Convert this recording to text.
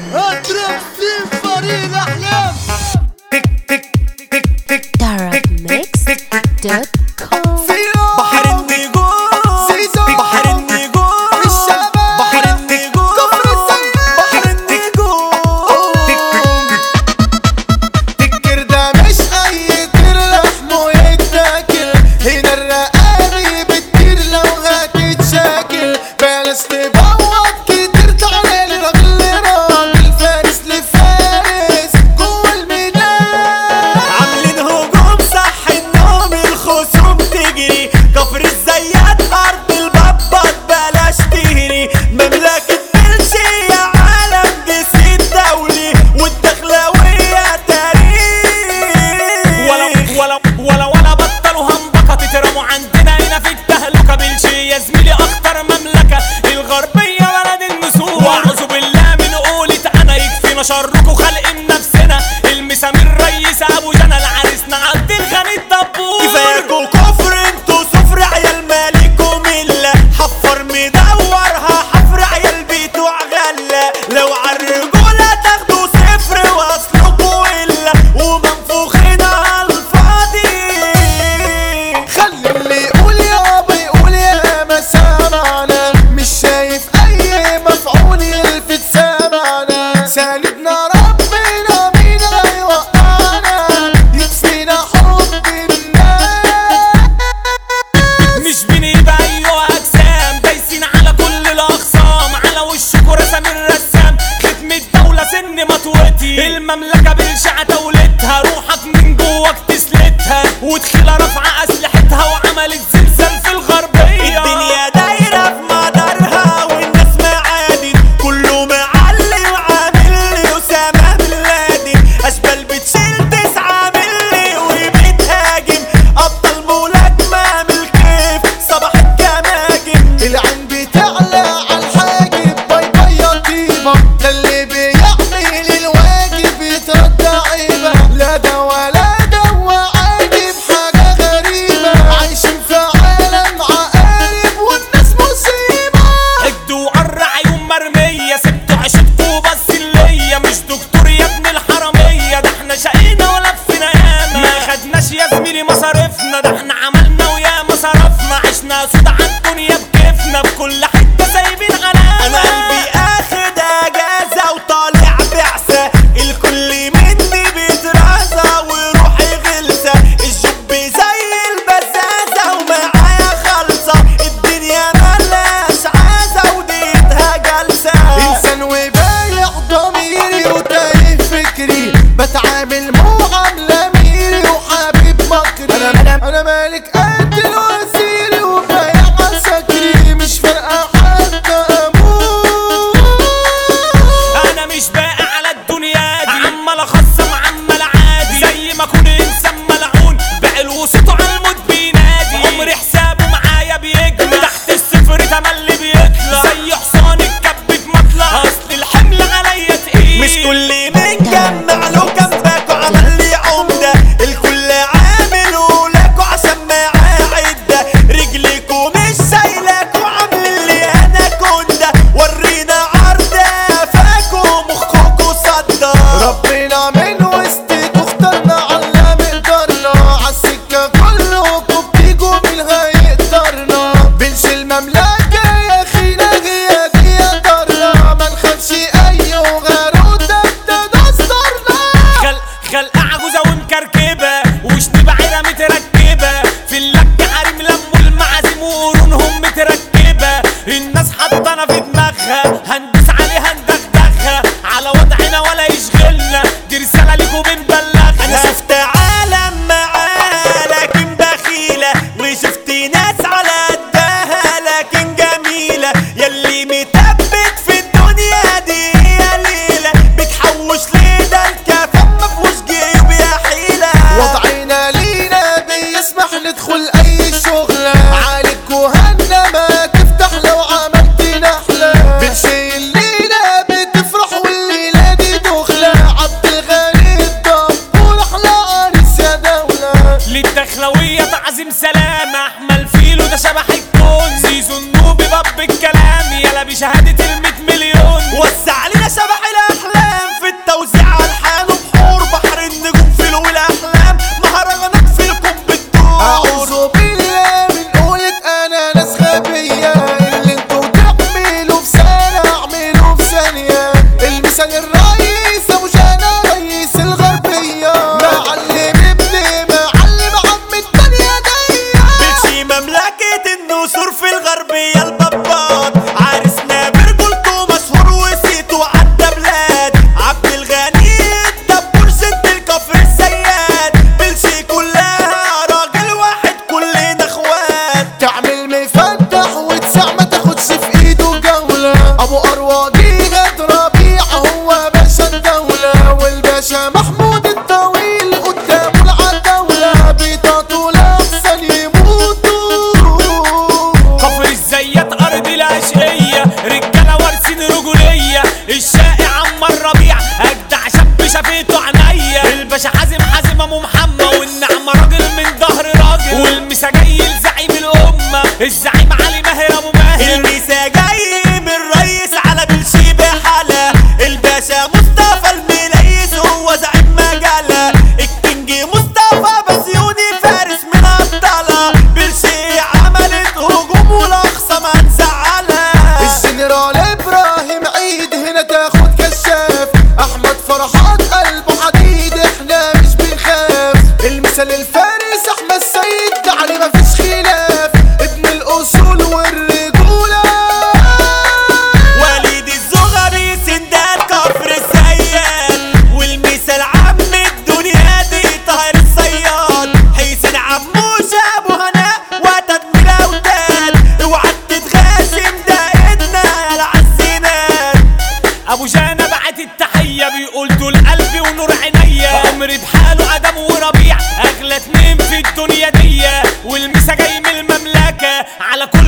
اضرب في فريق الاحلام darabmix.com بحر النجوم سيزو. بحر النجوم الشباب. بحر النجوم كفر السيد. بحر النجوم تكر ده مش اي طير لحمه يتاكل هنا الرقابي بتطير لو هتتشاكل بلاش تبوظ كتير تعالى لراجل راجل فارس لفارس جوه الميدان عاملين هجوم صح النوم الخصوم تجري كفر الزيات ارض البابات بلاش تهري مملكة بلجي يا عالم دي الدولي والدخلاوية تاريخ ولا ولا ولا ولا بطلوا همبكة تترموا عندنا هنا في التهلكة بلجي يا زميلي اخطر مملكة الغربية بلد النسور واعوذ بالله من قولة انا يكفينا شركوا خلق من نفسنا المسامير ريس ابو جنى العريسنا عبد الغني الدبور كفاياكوا كفر انتوا صفر عيال مالكم الا حفر مدورها حفر عيال بتوع غله لو عالرجوله تاخدوا صفر واصلكوا الا ومنفوخين على الفاضي خلي اللي يقول يابا يقول يا ما سمعنا مش شايف اي مفعول يلفت سمعنا ساندنا ربنا بينا يوقعنا يكفينا حب الناس مش بنبقى ايوه اجسام دايسين على كل الاقسام على وشكوا رسم الرسام ختم الدولة سن مطوتي المملكة بالشعة دولتها روحك من جواك تسلتها وتخيلة رافعة اسلحتها وعملت زلزال في الغربية الدنيا دايرة في مدارها والناس معادن كله معلي وعامل لي اسامة بن لادن اشبال بتشيل تسعة ملي وبتهاجم ابطال ملاكمة من الكيف صباح الجماجم العين بتعلى عالحاجب باي باي يا طيبة ده اللي بيعمل الواجب يترد عيبة لا ده ولا ده وعاجب حاجة غريبة عايشين في المثال الرئيس ابو جانا رئيس الغربية معلم ابن معلم عم الدنيا دي بلشي مملكة النسور في الغربية البابات عرسنا برجولته مشهور وسيته عدى بلاد عبد الغني الدبور ست الكفر السياد بلشي كلها راجل واحد كلنا اخوات تعمل مفتح وتسع ما تاخدش في ايده جولة ابو اروى جيهة ربيع هو باشا الدولة والباشا محمود الطويل قدامه العداولة بيطاطوا لأحسن يموتوا كفر الزيات ارض الاشقية رجالة وارثين رجولية الشقي عم الربيع اجدع شاب شافيته عينيا الباشا حازم حازم ابو محمد والنعمة راجل من ظهر راجل والمسا جاي لزعيم الامة الزعيم علي ماهر ابو ماهر الميسا جاي من الريس على بلشي بحالة الباشا مصطفى المليس هو زعيم مجلة الكينج مصطفى بسيوني فارس من أبطالة بلشي عملت هجوم والأقصى ما تزعلها الجنرال ابراهيم عيد هنا تاخد كشاف احمد فرحات قلبه حديد احنا مش بنخاف المثال الفارس احمد سيد ده عليه مفيش خلاف ابن الاصول والرجوله وليد الزغبي سندان كفر السياد والمثال عم الدنيا دي طاهر الصياد حسين عموش ابو هناء وتدمير الاوتاد اوعى تتغاشم ده ايدنا يا العزينات ابو جانا بعت التحية بيقول دول قلبي ونور عينيا عمري بحاله ادم وربيع اغلى اتنين في الدنيا دي والمسا جاي من المملكة على كل